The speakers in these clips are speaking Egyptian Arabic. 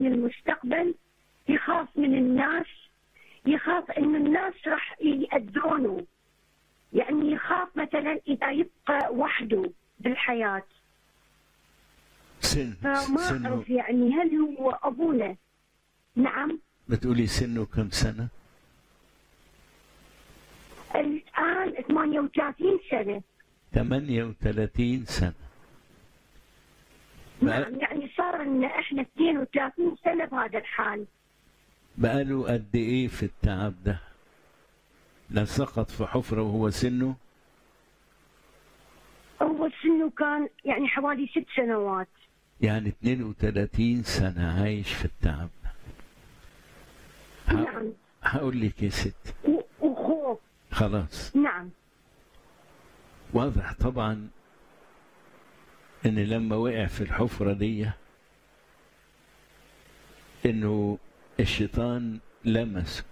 من المستقبل يخاف من الناس يخاف ان الناس راح يأذونه يعني يخاف مثلا اذا يبقى وحده بالحياه سن فما سنه اعرف يعني هل هو ابونا نعم بتقولي سنه كم سنة؟ الان 38 سنه 38 سنة بقى- نعم يعني صار لنا احنا 32 سنه بهذا الحال بقاله قد ايه في التعب ده؟ لا سقط في حفرة وهو سنه هو سنه كان يعني حوالي ست سنوات يعني 32 سنة عايش في التعب ده ه- نعم هقول لك يا ست و- وخوف خلاص نعم واضح طبعا ان لما وقع في الحفرة دي انه الشيطان لمسه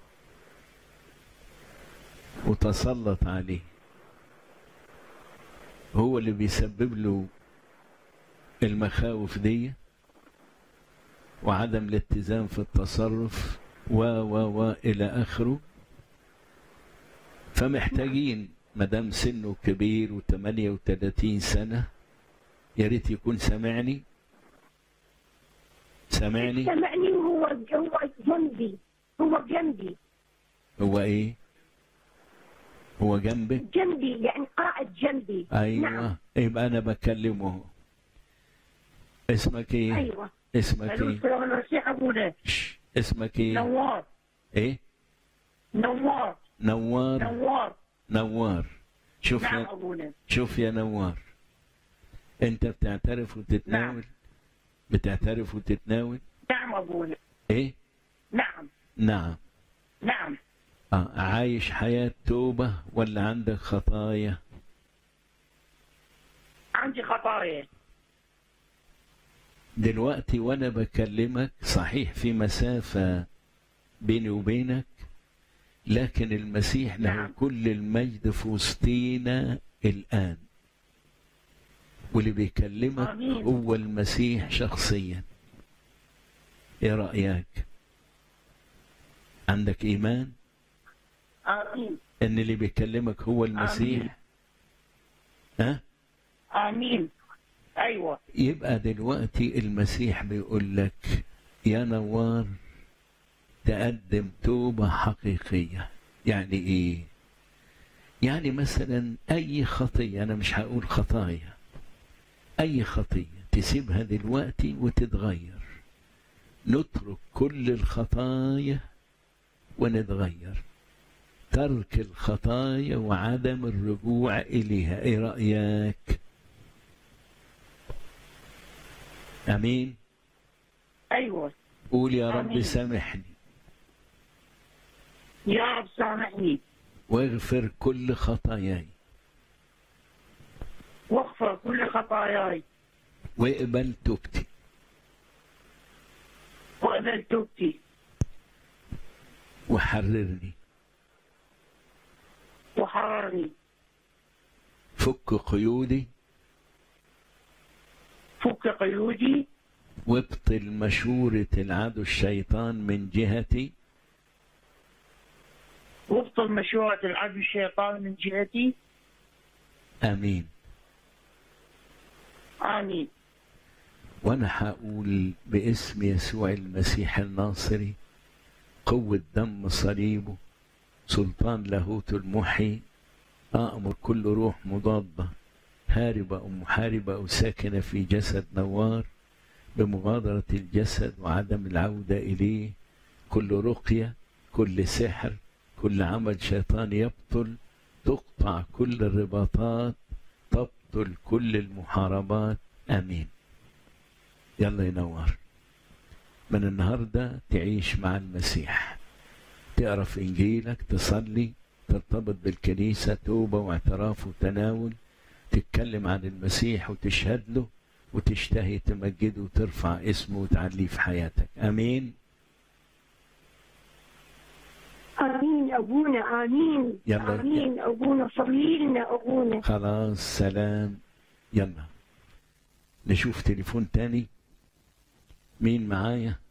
وتسلط عليه هو اللي بيسبب له المخاوف دي وعدم الاتزان في التصرف و و و الى اخره فمحتاجين ما دام سنه كبير و38 سنه يا ريت يكون سامعني سامعني سمعني وهو هو جنبي هو جنبي هو ايه هو جنبك جنبي يعني قاعد جنبي ايوه نعم يبقى انا بكلمه اسمك ايه ايوه اسمك الو ايه السلام عليكم ابونا شش. اسمك ايه نوار ايه نوار نوار نوار نوار شوف نعم يا ابونا شوف يا نوار انت بتعترف وتتناول نعم. بتعترف وتتناول نعم ابونا ايه نعم نعم نعم آه. عايش حياة توبة ولا عندك خطايا عندي خطايا دلوقتي وانا بكلمك صحيح في مسافة بيني وبينك لكن المسيح له نعم. كل المجد في وسطينا الآن واللي بيكلمك آمين. هو المسيح شخصيا ايه رأيك عندك إيمان امين ان اللي بيكلمك هو المسيح ها امين ايوه يبقى دلوقتي المسيح بيقول لك يا نوار تقدم توبة حقيقية يعني ايه يعني مثلا اي خطية انا مش هقول خطايا اي خطية تسيبها دلوقتي وتتغير نترك كل الخطايا ونتغير ترك الخطايا وعدم الرجوع اليها ايه رأيك امين ايوه قول يا رب آمين. سامحني يا رب سامحني واغفر كل خطاياي واغفر كل خطاياي واقبل توبتي واقبل توبتي وحررني وحررني فك قيودي فك قيودي وابطل مشورة العدو الشيطان من جهتي وابطل مشورة العدو الشيطان من جهتي امين امين وانا هقول باسم يسوع المسيح الناصري قوة دم صليبه سلطان لاهوت المحي أأمر كل روح مضادة هاربة أو محاربة أو ساكنة في جسد نوار بمغادرة الجسد وعدم العودة إليه كل رقية كل سحر كل عمل شيطان يبطل تقطع كل الرباطات تبطل كل المحاربات آمين يلا ينور من النهاردة تعيش مع المسيح تقرا في إنجيلك تصلي ترتبط بالكنيسة توبة واعتراف وتناول تتكلم عن المسيح وتشهد له وتشتهي تمجده وترفع اسمه وتعليه في حياتك امين امين ابونا امين يلا. امين ابونا صلي لنا ابونا خلاص سلام يلا نشوف تليفون تاني مين معايا